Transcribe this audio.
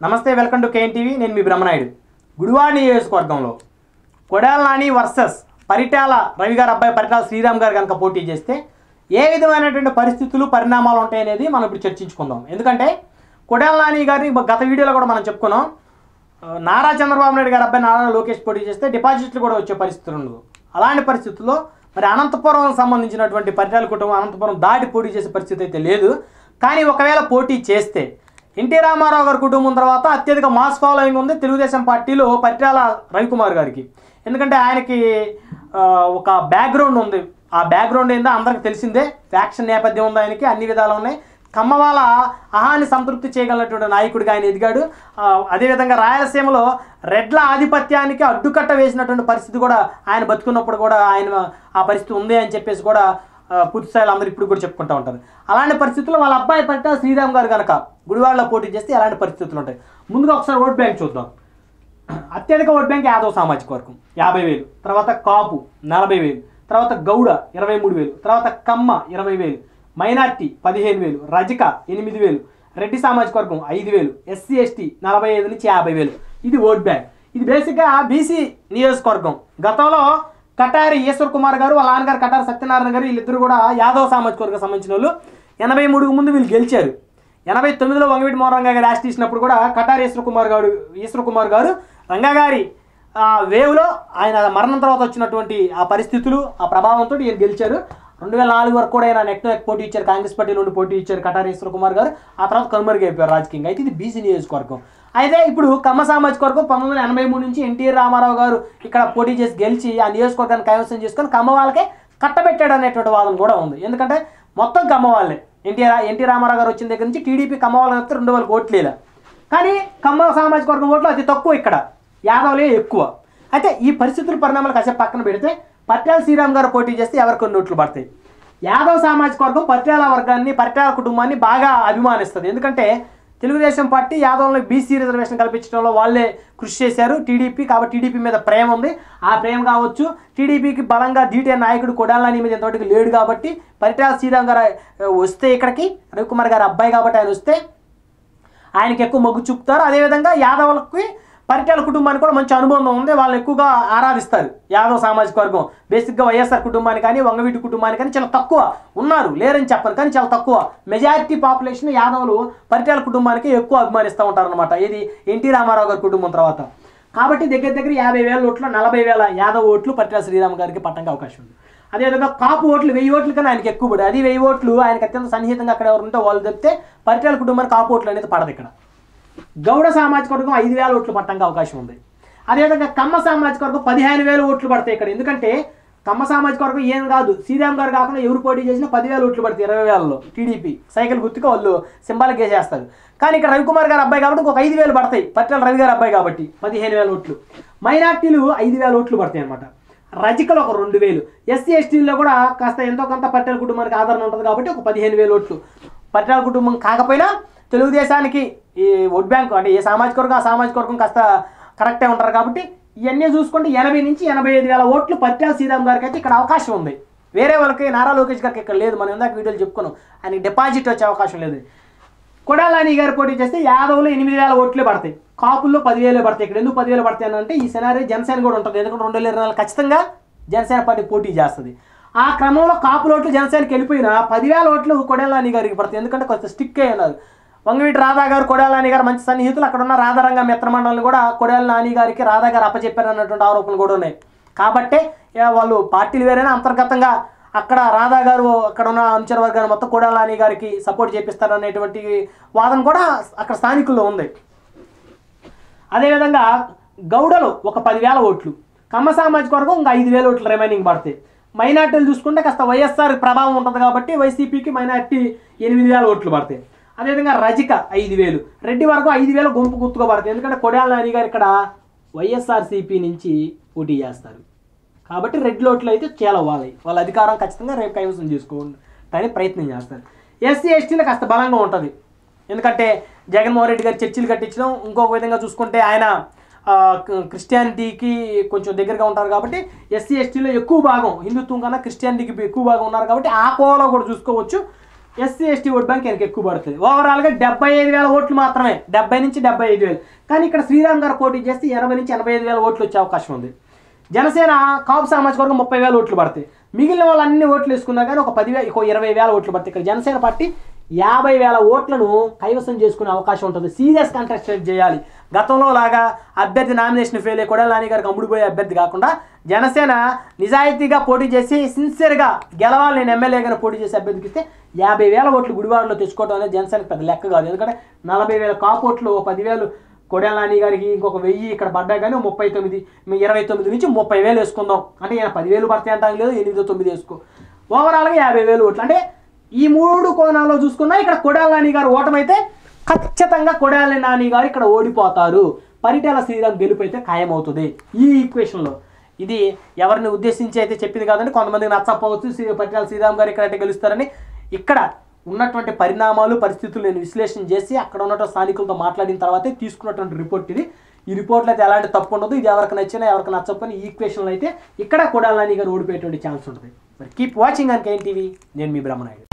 నమస్తే welcome to KN TV నేను మీ బ్రహ్మనాయుడు గుడివాడ నియోజకవర్గంలో కొడాల నాని వర్సెస్ పరిటాల రవి గారు అబ్బాయి పరిటాల శ్రీరామ్ గారు కనుక పోటీ చేస్తే ఏ విధమైనటువంటి పరిస్థితులు పరిణామాలు ఉంటాయనేది మనం ఇప్పుడు చర్చించుకుందాం ఎందుకంటే కొడాల నాని గారిని గత వీడియోలో కూడా మనం చెప్పుకున్నాం ఆ, నారా చంద్రబాబు నాయుడు గారు అబ్బాయి నారా లోకేష్ పోటీ చేస్తే డిపాజిట్లు కూడా వచ్చే పరిస్థితులు ఉండదు అలాంటి పరిస్థితుల్లో మరి అనంతపురం సంబంధించినటువంటి పరిటాల కుటుంబం అనంతపురం దాటి పోటీ చేసే పరిస్థితి అయితే లేదు కానీ ఒకవేళ పోటీ చేస్తే ఎన్టీ రామారావు గారి కుటుంబం తర్వాత అత్యధిక మాస్ ఫాలోయింగ్ ఉంది తెలుగుదేశం పార్టీలో పరిటాల రవికుమార్ గారికి ఎందుకంటే ఆయనకి ఆ, ఒక బ్యాక్గ్రౌండ్ ఉంది ఆ బ్యాక్గ్రౌండ్ ఏందో అందరికి తెలిసిందే ఫ్యాక్షన్ నేపథ్యం ఉంది ఆయనకి అన్ని విధాలు ఉన్నాయి కమ్మవాళ్ళ అహాన్ని సంతృప్తి చేయగలిగినటువంటి నాయకుడిగా ఆయన ఎదిగాడు ఆ, అదేవిధంగా రాయలసీమలో రెడ్ల ఆధిపత్యానికి అడ్డుకట్ట వేసినటువంటి పరిస్థితి కూడా ఆయన బతుకున్నప్పుడు కూడా ఆయన ఆ పరిస్థితి ఉంది అని చెప్పేసి కూడా ఆ, పూర్తి స్థాయిలో అందరూ ఇప్పుడు కూడా చెప్పుకుంటూ ఉంటారు అలాంటి పరిస్థితుల్లో వాళ్ళ అబ్బాయి పట్ట శ్రీరామ్ గారు కనుక గుడివాడలో పోటీ చేస్తే అలాంటి పరిస్థితులు ఉంటాయి ముందుగా ఒకసారి ఓట్ బ్యాంక్ చూద్దాం అత్యధిక ఓట్ బ్యాంక్ యాదవ్ సామాజిక వర్గం యాభై వేలు తర్వాత కాపు నలభై వేలు తర్వాత గౌడ ఇరవై మూడు వేలు తర్వాత కమ్మ ఇరవై వేలు మైనార్టీ పదిహేను వేలు రజక ఎనిమిది వేలు రెడ్డి సామాజిక వర్గం ఐదు వేలు ఎస్సీ ఎస్టీ నలభై ఐదు నుంచి యాభై వేలు ఇది ఓట్ బ్యాంక్ ఇది బేసిక్గా బీసీ నియోజకవర్గం గతంలో కటారి ఈశ్వర్ కుమార్ గారు వాళ్ళ నాన్నగారు కటారి సత్యనారాయణ గారు వీళ్ళిద్దరు కూడా యాదవ్ సామాజిక వర్గం సంబంధించిన వాళ్ళు ఎనభై మూడుకు ముందు వీళ్ళు గెలిచారు ఎనభై తొమ్మిదిలో వంగవీటి మోహన్ రంగా గారు యాక్ట్ తీసినప్పుడు కూడా కటారి ఈశ్వర కుమార్ గారు ఈశ్వర కుమార్ గారు రంగా గారి ఆ వేవ్లో ఆయన మరణం తర్వాత వచ్చినటువంటి ఆ పరిస్థితులు ఆ ప్రభావంతో ఈయన గెలిచారు రెండు వేల నాలుగు వరకు కూడా ఆయన నెక్ నెక్ పోటీ ఇచ్చారు కాంగ్రెస్ పార్టీ నుండి పోటీ ఇచ్చారు కటారి ఈశ్వర కుమార్ గారు ఆ తర్వాత కనుమరుగైపోయారు రాజకీయంగా అయితే ఇది బీసీ నియోజకవర్గం అయితే ఇప్పుడు కమ్మ సామాజిక వర్గం పంతొమ్మిది వందల ఎనభై మూడు నుంచి ఎన్టీఆర్ రామారావు గారు ఇక్కడ పోటీ చేసి గెలిచి ఆ నియోజకవర్గాన్ని కైవసం చేసుకొని కమ్మ వాళ్ళకే కట్టబెట్టాడు అనేటువంటి వాదన కూడా ఉంది ఎందుకంటే మొత్తం కమ్మ వాళ్ళే ఎన్టీఆర్ ఎన్టీ రామారావు గారు వచ్చిన దగ్గర నుంచి టీడీపీ కమ్మ వాళ్ళకి వస్తే రెండు వేల ఓట్లేలా కానీ కమ్మ సామాజిక వర్గం ఓట్లు అతి తక్కువ ఇక్కడ యాదవులే ఎక్కువ అయితే ఈ పరిస్థితుల పరిణామాలు కాసేపు పక్కన పెడితే పట్యాల శ్రీరామ్ గారు పోటీ చేస్తే ఎవరికి కొన్ని ఓట్లు పడతాయి యాదవ్ సామాజిక వర్గం పట్యాల వర్గాన్ని పట్యాల కుటుంబాన్ని బాగా అభిమానిస్తుంది ఎందుకంటే తెలుగుదేశం పార్టీ యాదవ్లకు బీసీ రిజర్వేషన్ కల్పించడంలో వాళ్ళే కృషి చేశారు టీడీపీ కాబట్టి టీడీపీ మీద ప్రేమ ఉంది ఆ ప్రేమ కావచ్చు టీడీపీకి బలంగా దీటే నాయకుడు కొడాలని మీద ఎంతవరకు లేడు కాబట్టి పరిటాల శ్రీరామ్ గారు ఆ, వస్తే ఇక్కడికి రవికుమార్ గారు అబ్బాయి కాబట్టి ఆయన వస్తే ఆయనకి ఎక్కువ మొగ్గు చూపుతారు అదేవిధంగా యాదవులకి పరిటాల కుటుంబానికి కూడా మంచి అనుబంధం ఉంది వాళ్ళు ఎక్కువగా ఆరాధిస్తారు యాదవ్ సామాజిక వర్గం బేసిక్గా వైఎస్ఆర్ కుటుంబానికి కానీ వంగవీటి కుటుంబానికి కానీ చాలా తక్కువ ఉన్నారు లేరని చెప్పను కానీ చాలా తక్కువ మెజారిటీ పాపులేషన్ యాదవులు పరిటాల కుటుంబానికి ఎక్కువ అభిమానిస్తూ ఉంటారనమాట ఇది ఎన్టీ రామారావు గారి కుటుంబం తర్వాత కాబట్టి దగ్గర దగ్గర యాభై వేల ఓట్లు నలభై వేల యాదవ్ ఓట్లు పరిటాల శ్రీరామ్ గారికి పట్టడానికి అవకాశం ఉంది అదేవిధంగా కాపు ఓట్లు వెయ్యి ఓట్ల కన్నా ఆయనకి ఎక్కువ పడి అది వెయ్యి ఓట్లు ఆయనకి అత్యంత సన్నిహితంగా అక్కడ ఎవరు ఉంటే వాళ్ళు చెప్తే పరిటాల కుటుంబానికి కాపు ఓట్లు అనేది పడదు ఇక్కడ గౌడ సామాజిక వర్గం ఐదు వేల ఓట్లు పట్టడానికి అవకాశం ఉంది అదేవిధంగా కమ్మ సామాజిక వర్గం పదిహేను వేల ఓట్లు పడతాయి ఇక్కడ ఎందుకంటే కమ్మ సామాజిక వర్గం ఏం కాదు శ్రీరామ్ గారు కాకుండా ఎవరు పోటీ చేసినా పదివేల ఓట్లు పడతాయి ఇరవై వేలలో టీడీపీ సైకిల్ గుర్తుగా వాళ్ళు సింబాలిక్ వేసేస్తారు కానీ ఇక్కడ రవికుమార్ గారు అబ్బాయి కాబట్టి ఒక ఐదు వేలు పడతాయి పట్టెల రవి గారు అబ్బాయి కాబట్టి పదిహేను వేల ఓట్లు మైనార్టీలు ఐదు వేల ఓట్లు పడతాయి అనమాట రజికలు ఒక రెండు వేలు ఎస్సీ ఎస్టీల్లో కూడా కాస్త ఎంతో కొంత పట్టెల కుటుంబానికి ఆదరణ ఉంటుంది కాబట్టి ఒక పదిహేను వేలు ఓట్లు పట్టెల కుటుంబం కాకపోయినా తెలుగుదేశానికి ఈ ఓట్ బ్యాంక్ అంటే ఏ సామాజిక వర్గం ఆ సామాజిక వర్గం కాస్త కరెక్టే ఉంటారు కాబట్టి ఇవన్నీ చూసుకుంటే ఎనభై నుంచి ఎనభై ఐదు వేల ఓట్లు పట్టాల శ్రీరామ్ గారికి అయితే ఇక్కడ అవకాశం ఉంది వేరే వాళ్ళకి నారా లోకేష్ గారికి ఇక్కడ లేదు మనం ఇందాక వీడియోలు చెప్పుకున్నాం ఆయనకి డిపాజిట్ వచ్చే అవకాశం లేదు కొడాలని గారు పోటీ చేస్తే యాదవ్లో ఎనిమిది వేల ఓట్లే పడతాయి కాపుల్లో పదివేలే పడతాయి ఇక్కడ ఎందుకు పదివేలు పడతాయి అని అంటే ఈ సెనారీ జనసేన కూడా ఉంటుంది ఎందుకంటే రెండు వేల ఇరవై నాలుగు ఖచ్చితంగా జనసేన పార్టీ పోటీ చేస్తుంది ఆ క్రమంలో కాపుల ఓట్లు జనసేనకి వెళ్ళిపోయినా పదివేల ఓట్లు కొడాలని గారికి పడతాయి ఎందుకంటే కొంత స్టిక్ అయి ఉన్నారు వంగవీటి రాధా గారు కొడాలని గారు మంచి సన్నిహితులు అక్కడ ఉన్న రాధారంగ మిత్రమండలిని కూడా కొడాల నాని గారికి రాధా గారు అప్పచెప్పారు అన్నటువంటి ఆరోపణలు కూడా ఉన్నాయి కాబట్టే ఏ, వాళ్ళు పార్టీలు వేరైనా అంతర్గతంగా అక్కడ రాధా గారు అక్కడ ఉన్న అనుచర వర్గాన్ని మొత్తం కొడాల నాని గారికి సపోర్ట్ చేపిస్తారనేటువంటి వాదన కూడా అక్కడ స్థానికుల్లో ఉంది అదేవిధంగా గౌడలు ఒక పదివేల ఓట్లు కమ్మ సామాజిక వర్గం ఇంకా ఐదు వేల ఓట్లు రిమైనింగ్ పడతాయి మైనార్టీలు చూసుకుంటే కాస్త వైఎస్ఆర్ ప్రభావం ఉంటుంది కాబట్టి వైసీపీకి మైనార్టీ ఎనిమిది వేల ఓట్లు పడతాయి అదేవిధంగా రజిక ఐదు వేలు రెడ్డి వర్గం ఐదు వేల గుంపు గుర్తుగా పడతాయి ఎందుకంటే కొడాల నాని గారు ఇక్కడ వైఎస్ఆర్సీపీ నుంచి పోటీ చేస్తారు కాబట్టి రెడ్ లోట్లు అయితే చాలా వాళ్ళవి వాళ్ళ అధికారం ఖచ్చితంగా రేపు కైవసం చేసుకోవడానికి ప్రయత్నం చేస్తారు ఎస్సీ ఎస్టీలో కాస్త బలంగా ఉంటుంది ఎందుకంటే జగన్మోహన్ రెడ్డి గారు చర్చిలు కట్టించడం ఇంకొక విధంగా చూసుకుంటే ఆయన ఆ, క- క్రిస్టియానిటీకి కొంచెం దగ్గరగా ఉంటారు కాబట్టి ఎస్సీ ఎస్టీలో ఎక్కువ భాగం హిందుత్వం కన్నా క్రిస్టియానిటీకి ఎక్కువ భాగం ఉన్నారు కాబట్టి ఆ కోవలో కూడా చూసుకోవచ్చు ఎస్సీ ఎస్టీ ఓట్ బ్యాంక్ ఆయనకి ఎక్కువ పడుతుంది ఓవరాల్గా డెబ్బై ఐదు వేల ఓట్లు మాత్రమే డెబ్బై నుంచి డెబ్బై ఐదు వేలు కానీ ఇక్కడ శ్రీరామ్ గారు పోటీ చేస్తే ఎనభై నుంచి ఎనభై ఐదు వేల ఓట్లు వచ్చే అవకాశం ఉంది జనసేన కాపు సామాజిక వర్గం ముప్పై వేల ఓట్లు పడతాయి మిగిలిన వాళ్ళు అన్ని ఓట్లు వేసుకున్నా కానీ ఒక పదివేల ఒక ఇరవై వేల ఓట్లు పడతాయి ఇక్కడ జనసేన పార్టీ యాభై వేల ఓట్లను కైవసం చేసుకునే అవకాశం ఉంటుంది సీరియస్ కంటెస్ట్ చేయాలి గతంలో లాగా అభ్యర్థి నామినేషన్ ఫెయిల్ అయ్యి కొడాలి నాని గారికి అమ్ముడుపోయే అభ్యర్థి కాకుండా జనసేన నిజాయితీగా పోటీ చేసి సిన్సియర్గా గెలవాలి నేను ఎమ్మెల్యేగా పోటీ చేసి అభ్యర్థికి ఇస్తే యాభై వేల ఓట్లు గుడివాడలో తెచ్చుకోవడం అనేది జనసేనకి పెద్ద లెక్క కాదు ఎందుకంటే నలభై వేల కాపు ఓట్లు ఓ పదివేలు కొడాల నాని గారికి ఇంకొక వెయ్యి ఇక్కడ పడ్డా కానీ ముప్పై తొమ్మిది మీ ఇరవై తొమ్మిది నుంచి ముప్పై వేలు వేసుకుందాం అంటే ఈయన పదివేలు పడతాయి అంటాం లేదు ఎనిమిదో తొమ్మిది వేసుకో ఓవరాల్గా యాభై వేలు ఓట్లు అంటే ఈ మూడు కోణాల్లో చూసుకున్నా ఇక్కడ కొడాల నాని గారు ఓటమైతే ఖచ్చితంగా కొడాల నాని గారు ఇక్కడ ఓడిపోతారు పరిటాల శ్రీరామ్ గెలుపు అయితే ఖాయమవుతుంది ఈ ఈక్వేషన్లో ఇది ఎవరిని ఉద్దేశించి అయితే చెప్పింది కాదండి కొంతమందికి నచ్చకపోవచ్చు శ్రీ పరిటాల శ్రీరామ్ గారు ఇక్కడైతే గెలుస్తారని ఇక్కడ ఉన్నటువంటి పరిణామాలు పరిస్థితులు నేను విశ్లేషణ చేసి అక్కడ ఉన్నటువంటి స్థానికులతో మాట్లాడిన తర్వాతే తీసుకున్నటువంటి రిపోర్ట్ ఇది ఈ రిపోర్ట్లో అయితే ఎలాంటి తప్పు ఉండదు ఇది ఎవరికి నచ్చినా ఎవరికి నచ్చకపోయినా ఈ ఈక్వేషన్లో అయితే ఇక్కడ కొడాల నాని గారు ఓడిపోయేటువంటి ఛాన్స్ ఉంటుంది మరి keep watching and Ken TV నేను మీ బ్రహ్మనాయుడు